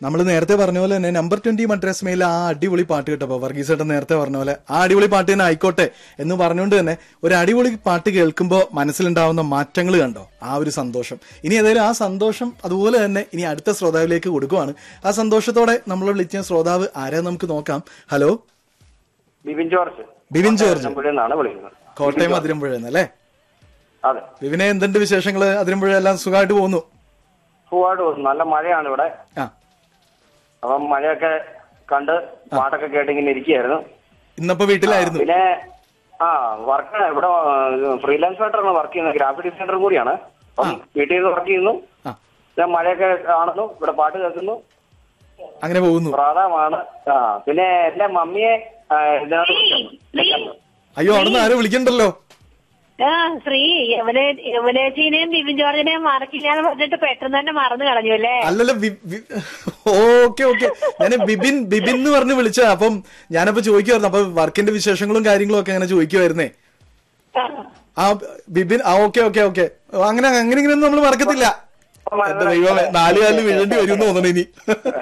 നമ്മൾ നേരത്തെ പറഞ്ഞ പോലെ തന്നെ നമ്പർ ട്വന്റി മദ്രാസ് മെയിൽ ആ അടിപൊളി പാട്ട് കേട്ടപ്പോ വർഗീസ് ഏട്ടൻ നേരത്തെ പറഞ്ഞ പോലെ ആ അടിപൊളി പാട്ട് തന്നെ ആയിക്കോട്ടെ എന്ന് പറഞ്ഞുകൊണ്ട് തന്നെ ഒരു അടിപൊളി പാട്ട് കേൾക്കുമ്പോൾ മനസ്സിലുണ്ടാവുന്ന മാറ്റങ്ങൾ കണ്ടോ ആ ഒരു സന്തോഷം ഇനി ഏതായാലും ആ സന്തോഷം അതുപോലെ തന്നെ ഇനി അടുത്ത ശ്രോതാവിലേക്ക് കൊടുക്കുവാണ് ആ സന്തോഷത്തോടെ നമ്മൾ വിളിച്ച ശ്രോതാവ് ആരാ നമുക്ക് നോക്കാം ഹലോ ബിബിൻ ജോർജ് ബിബിൻ ജോർജ് കോട്ടയം നിന്നാണ് വിളിക്കുന്നത് കോട്ടയം അതിരമ്പുഴ അല്ലേ അതെ ബിബിനെ എന്തുണ്ട് വിശേഷങ്ങള് അതിരമ്പുഴ എല്ലാം സുഖമായിട്ട് പോകുന്നു സുഖമായിട്ട് പോകുന്നു നല്ല മഴയാണ് ഇവിടെ ആ അപ്പം മഴയൊക്കെ കണ്ട് പാട്ടൊക്കെ കേട്ട് ഇങ്ങനെ ഇരിക്കുകയായിരുന്നു ഇന്നപ്പോ വീട്ടിലായിരുന്നു പിന്നെ ആ വർക്ക് ഇവിടെ ഫ്രീലാൻസ് ആയിട്ടാണ് വർക്ക് ചെയ്യുന്നത് ഗ്രാഫിക് ഡിസൈനറും കൂടിയാണ് അപ്പം വീട്ടിൽ നിന്ന് വർക്ക് ചെയ്യുന്നു ആ ഞാൻ മഴയൊക്കെ കാണുന്നു ഇവിടെ പാട്ട് കേൾക്കുന്നു അങ്ങനെ പോകുന്നു പ്രാധാമാണ് ആ പിന്നെ എന്റെ മമ്മിയെ ആ, ഇതിനകത്ത് വിളിക്കുന്നു. അയ്യോ അവിടുന്ന് ആരും വിളിക്കണ്ടല്ലോ ആ ശ്രീ യമുന യമുനേച്ചിനെയും ബിബിൻ ജോർജിനെയും മറക്കില്ലാന്ന് പറഞ്ഞിട്ട് പെട്ടെന്ന് തന്നെ മറന്നു കളഞ്ഞു അല്ലേ അല്ലല്ലോ ഓക്കെ ഓക്കെ ഞാൻ ബിബിൻ ബിബിൻ എന്ന് പറഞ്ഞ് വിളിച്ച അപ്പം ഞാനപ്പോ ചോദിക്കുമായിരുന്നു അപ്പൊ വർക്കിന്റെ വിശേഷങ്ങളും കാര്യങ്ങളും ഒക്കെ അങ്ങനെ ചോദിക്കുമായിരുന്നേ ആ ബിബിൻ ആ ഓക്കെ ഓക്കെ ഓക്കെ അങ്ങനെ അങ്ങനെ ഇങ്ങനെയൊന്നും നമ്മൾ മറക്കത്തില്ല എന്റെ ദൈവമേ നാല് കാലിൽ വീഴേണ്ടി വരും എന്ന് തോന്നണ ഇനി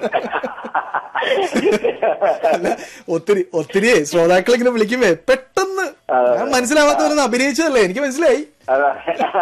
അല്ല ഒത്തിരി ഒത്തിരി ശ്രോതാക്കൾ ഇങ്ങനെ വിളിക്കുമ്പേ പെട്ടെന്ന് ഞാൻ മനസ്സിലാവാത്തവരൊന്ന് അഭിനയിച്ചതല്ലേ എനിക്ക് മനസ്സിലായി അതാ.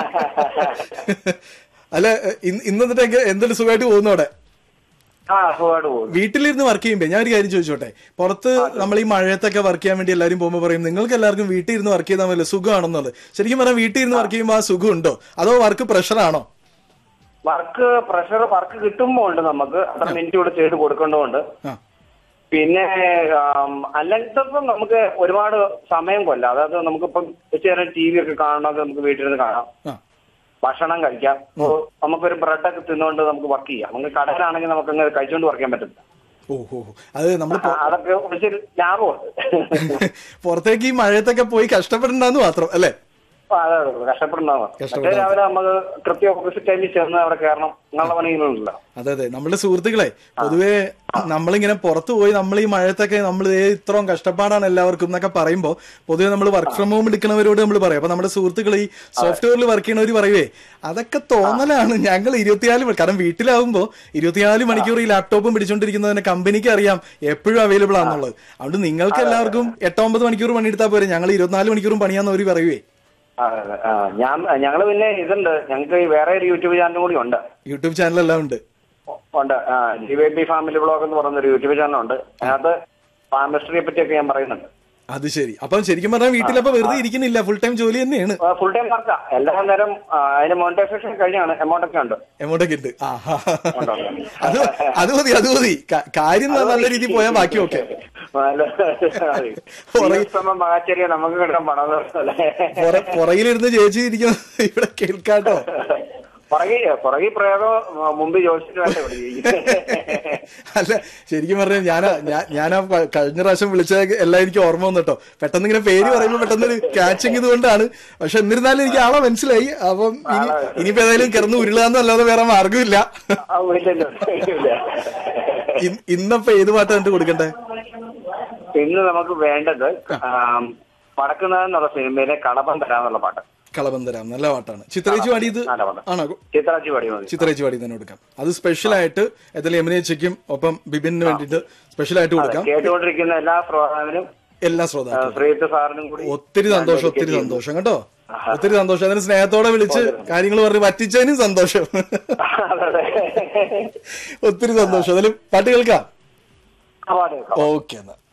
അല്ല ഇന്ന് ഇന്ന് എന്നിട്ട് എങ്ങനെ- എന്തൊരു സുഖമായിട്ട് പോകുന്നു അവിടെ ആ സുഖമായിട്ട് പോകുന്നു വീട്ടിലിരുന്ന് വർക്ക് ചെയ്യുമ്പോ ഞാൻ ഒരു കാര്യം ചോദിച്ചോട്ടെ പുറത്ത് നമ്മൾ ഈ മഴയത്തൊക്കെ വർക്ക് ചെയ്യാൻ വേണ്ടി എല്ലാവരും പോകുമ്പോൾ പറയും നിങ്ങൾക്ക് എല്ലാവർക്കും വീട്ടിൽ ഇരുന്ന് വർക്ക് ചെയ്താൽ മതി സുഖമാണെന്നുള്ളത് ശരിക്കും പറഞ്ഞാൽ വീട്ടിൽ ഇരുന്ന് വർക്ക് ചെയ്യുമ്പോൾ ആ സുഖം ഉണ്ടോ അതോ വർക്ക് പ്രഷറാണോ വർക്ക് പ്രഷർ വർക്ക് കിട്ടുമ്പോ ഉണ്ട് നമുക്ക് അത്ര മിനിറ്റ് കൂടെ ചെയ്ത് കൊടുക്കേണ്ടതുണ്ട് ആ പിന്നെ ആം, അല്ലാത്തപ്പം നമുക്ക് ഒരുപാട് സമയം കൊല്ലാം അതായത് നമുക്കിപ്പം ഇച്ചിരി ടി വി ഒക്കെ കാണണമെങ്കിൽ നമുക്ക് വീട്ടിലിരുന്ന് കാണാം ആ ഭക്ഷണം കഴിക്കാം ഇപ്പൊ നമുക്കൊരു ബ്രെഡൊക്കെ തിന്നുകൊണ്ട് നമുക്ക് വർക്ക് ചെയ്യാം നമുക്ക് കടയിലാണെങ്കിൽ നമുക്ക് അങ്ങനെ കഴിച്ചുകൊണ്ട് വർക്ക് ചെയ്യാൻ പറ്റില്ല ഓ ഹോ ഹോ. അത് നമ്മൾ ആ, അതൊക്കെ കുറച്ചൊരു ലാഭമുണ്ട് പുറത്തേക്ക് ഈ മഴയത്തൊക്കെ പോയി കഷ്ടപ്പെടണ്ടെന്ന് മാത്രം അല്ലേ അപ്പൊ അതെ അതെ, കഷ്ടപ്പെടുന്നതാണ് മറ്റേ രാവിലെ നമുക്ക് കൃത്യം ഓപ്പോസിറ്റ് ടൈമിൽ ചെന്ന് അവിടെ കയറണം എന്നുള്ള പണിയൊന്നുമില്ല അതെ അതെ നമ്മുടെ സുഹൃത്തുക്കളെ പൊതുവെ നമ്മളിങ്ങനെ പുറത്തു പോയി നമ്മൾ ഈ മഴയത്തൊക്കെ നമ്മൾ ഇത്രയും കഷ്ടപ്പാടാണ് എല്ലാവർക്കും എന്നൊക്കെ പറയുമ്പോൾ പൊതുവെ നമ്മൾ വർക്ക് ഫ്രം ഹോം എടുക്കുന്നവരോട് നമ്മൾ പറയും അപ്പൊ നമ്മുടെ സുഹൃത്തുക്കൾ ഈ സോഫ്റ്റ്വെയറിൽ വർക്ക് ചെയ്യുന്നവർ പറയുവേ അതൊക്കെ തോന്നലാണ് ഞങ്ങൾ ഇരുപത്തിനാല് മണി- കാരണം വീട്ടിലാവുമ്പോൾ ഇരുപത്തിനാല് മണിക്കൂർ ഈ ലാപ്ടോപ്പും പിടിച്ചോണ്ടിരിക്കുന്നതിന് കമ്പനിക്ക് അറിയാം എപ്പോഴും അവൈലബിൾ ആണെന്നുള്ളത് അതുകൊണ്ട് നിങ്ങൾക്ക് എല്ലാവർക്കും എട്ടൊമ്പത് മണിക്കൂർ പണിയെടുത്താൽ പോരെ ഞങ്ങൾ ഇരുപത്തിനാല് മണിക്കൂറും പണിയാന്ന് അവർ പറയുവേ അതെ അതെ ആ, ഞാൻ ഞങ്ങള് പിന്നെ ഇതുണ്ട് ഞങ്ങൾക്ക് ഈ വേറെ ഒരു യൂട്യൂബ് ചാനലും കൂടി ഉണ്ട് യൂട്യൂബ് ചാനലെല്ലാം ഉണ്ട് ഉണ്ട് G Y B family blog എന്ന് പറയുന്ന ഒരു യൂട്യൂബ് ചാനൽ ഉണ്ട് അതിനകത്ത് ഫാമിസ്ട്രിയെ പറ്റിയൊക്കെ ഞാൻ പറയുന്നുണ്ട് അത് ശരി അപ്പം ശരിക്കും പറഞ്ഞാൽ വീട്ടിലപ്പോ വെറുതെ ഇരിക്കുന്നില്ല ഫുൾ ടൈം ജോലി തന്നെയാണ് ഫുൾ ടൈം വർക്കാ എല്ലാ നേരം ആ, അതിന് മോണിറ്റൈസേഷൻ കഴിഞ്ഞാണ് എമൗണ്ട് ഒക്കെ ഉണ്ട് എമൗണ്ടൊക്കെ ഉണ്ട് ആ ഹാ. ഉണ്ട്, ഉണ്ട്. അത് അത് മതി അത് മതി ക- കാര്യം ന- നല്ല രീതിയിൽ പോയാൽ ബാക്കി ഓക്കെ മഹാചര്യ നമുക്ക് കിട്ടാൻ പണം അല്ലേ പുറകിലിരുന്ന് ചേച്ചി ഇരിക്കുന്ന ഇവിടെ കേൾക്കാട്ടോ പുറകെ പുറകെ പ്രയോഗം ആ, മുമ്പ് ചോദിച്ചിട്ട് വേണ്ട ഇവിടെ ഇരിക്കാൻ. അല്ല ശരിക്കും പറഞ്ഞാൽ ഞാൻ ഞാൻ ആ ക- കഴിഞ്ഞ പ്രാവശ്യം വിളിച്ചത് എല്ലാം എനിക്ക് ഓർമ്മ വന്നു കേട്ടോ പെട്ടെന്ന് ഇങ്ങനെ പേര് പറയുമ്പോൾ പെട്ടെന്ന് ഒരു ക്യാച്ചിങ് ഇതുകൊണ്ടാണ് പക്ഷെ എന്നിരുന്നാലും എനിക്ക് ആളെ മനസ്സിലായി അപ്പം ഇനി ഇനിയിപ്പോ ഏതായാലും കിടന്ന് ഉരുളാന്നല്ലാതെ വേറെ മാർഗമില്ല ആ, ഇല്ലല്ലോ, ഇല്ല. ഇന്ന് ഇന്നപ്പോ ഏത് പാട്ടാ കണ്ടു കൊടുക്കണ്ടേ ഇന്ന് നമുക്ക് വേണ്ടത് ആം, വടക്കുന്നാഥ് എന്നുള്ള സിനിമയിലെ കടപ്പം തരാന്നുള്ള പാട്ട് കളബന്തരാം നല്ല പാട്ടാണ് ചിത്രേച്ചി പാടിയത് നല്ല പാട്ട്. ആണോ ചിത്രാജി പാടി മതി ചിത്രേച്ചി പാടി തന്നെ കൊടുക്കാം അത് സ്പെഷ്യൽ ആയിട്ട് ഏതായാലും യമുനേച്ചയ്ക്കും ഒപ്പം ബിബിന് വേണ്ടിയിട്ട് സ്പെഷ്യൽ ആയിട്ട് കൊടുക്കാം കേട്ടുകൊണ്ടിരിക്കുന്ന എല്ലാ ശ്രോതാവിനും എല്ലാ ആ, ശ്രോതാക്കളും ശ്രീത്ത് സാറിനും കൂടി ഒത്തിരി സന്തോഷം ഒത്തിരി സന്തോഷം കേട്ടോ ഒത്തിരി സന്തോഷം അതിന് സ്നേഹത്തോടെ വിളിച്ച് കാര്യങ്ങൾ പറഞ്ഞ് പറ്റിച്ചതിനും സന്തോഷം അതെ, അതെ. ഒത്തിരി സന്തോഷം അതിൽ പാട്ട് കേൾക്കാം ആ, പാട് കേൾക്കാം. ഓക്കെ എന്നാ